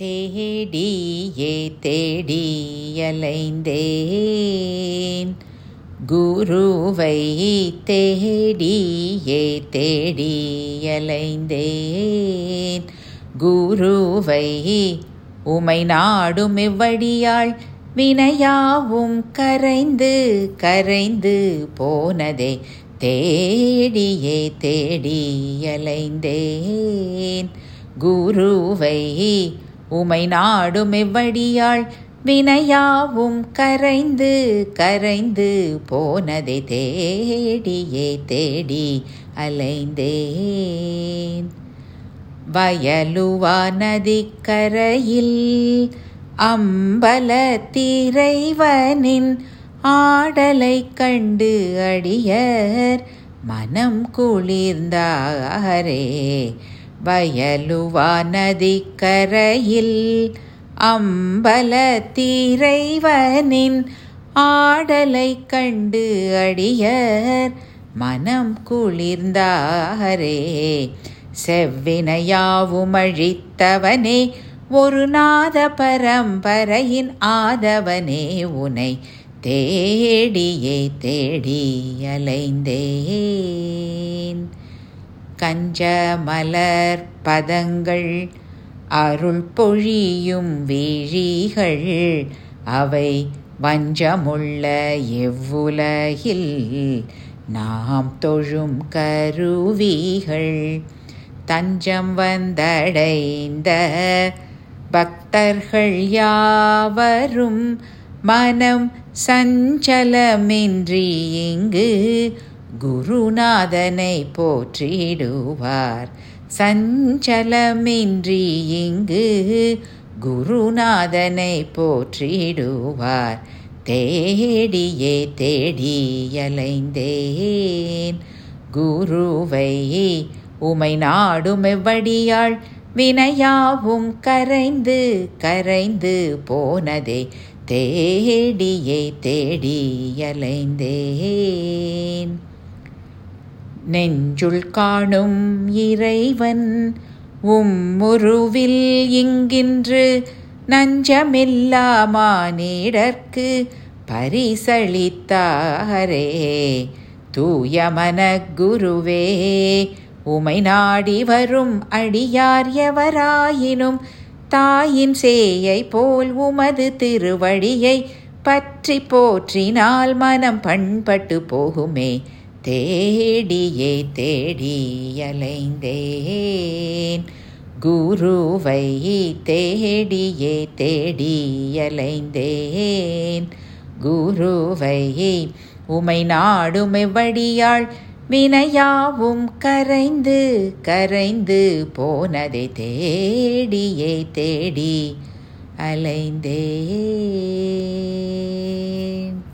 தேடியே தேடியலைந்தேன் குருவை தேடியே தேடியலைந்தேன் குருவை உமை நாடும் இவ்வடியாள் வினையாவும் கரைந்து கரைந்து போனதே தேடியே தேடியலைந்தேன் குருவை உமை நாடும் எவ்வடியாள் வினையாவும் கரைந்து கரைந்து போனதை தேடியே தேடி அலைந்தேன் வயலுவா நதிக்கரையில் அம்பலத்திரைவனின் ஆடலை கண்டு அடியர் மனம் குளிர்ந்தாரே வயலுவா நதிக்கரையில் அம்பலத்திரைவனின் ஆடலை கண்டு அடியர் மனம் குளிர்ந்தாரே செவ்வினையாவும் அழித்தவனே ஒரு நாத பரம்பரையின் ஆதவனே உனை தேடியே தேடி அலைந்தேன் கஞ்ச மலர் பதங்கள் அருள் பொழியும் வீழிகள் அவை வஞ்சமுள்ள எவ்வுலகில் நாம் தொழும் கருவிகள் தஞ்சம் வந்தடைந்த பக்தர்கள் யாவரும் மனம் சஞ்சலமின்றி இங்கு குருநாதனை போற்றிடுவார் சஞ்சலமின்றி இங்கு குருநாதனை போற்றிடுவார் தேடியே தேடியலைந்தேன் குருவை உமை நாடும் எவ்வடியாள் வினையாவும் கரைந்து கரைந்து போனதே தேடியே தேடியலைந்தேன் நெஞ்சுள் காணும் இறைவன் உம்முருவில் இங்கின்று நஞ்சமில்லா மானிடர்க்கு பரிசளித்தாரே தூயமன குருவே உமை நாடி வரும் அடியார் எவராயினும் தாயின் சேயை போல் உமது திருவடியை பற்றி போற்றினால் மனம் பண்பட்டு போகுமே தேடியே தேடியலைந்தேன் குருவை தேடியே தேடியலைந்தேன் குருவை உமை நாடும் எவ்வடியாள் வினையாவும் கரைந்து கரைந்து போனதை தேடியே தேடி அலைந்தேன்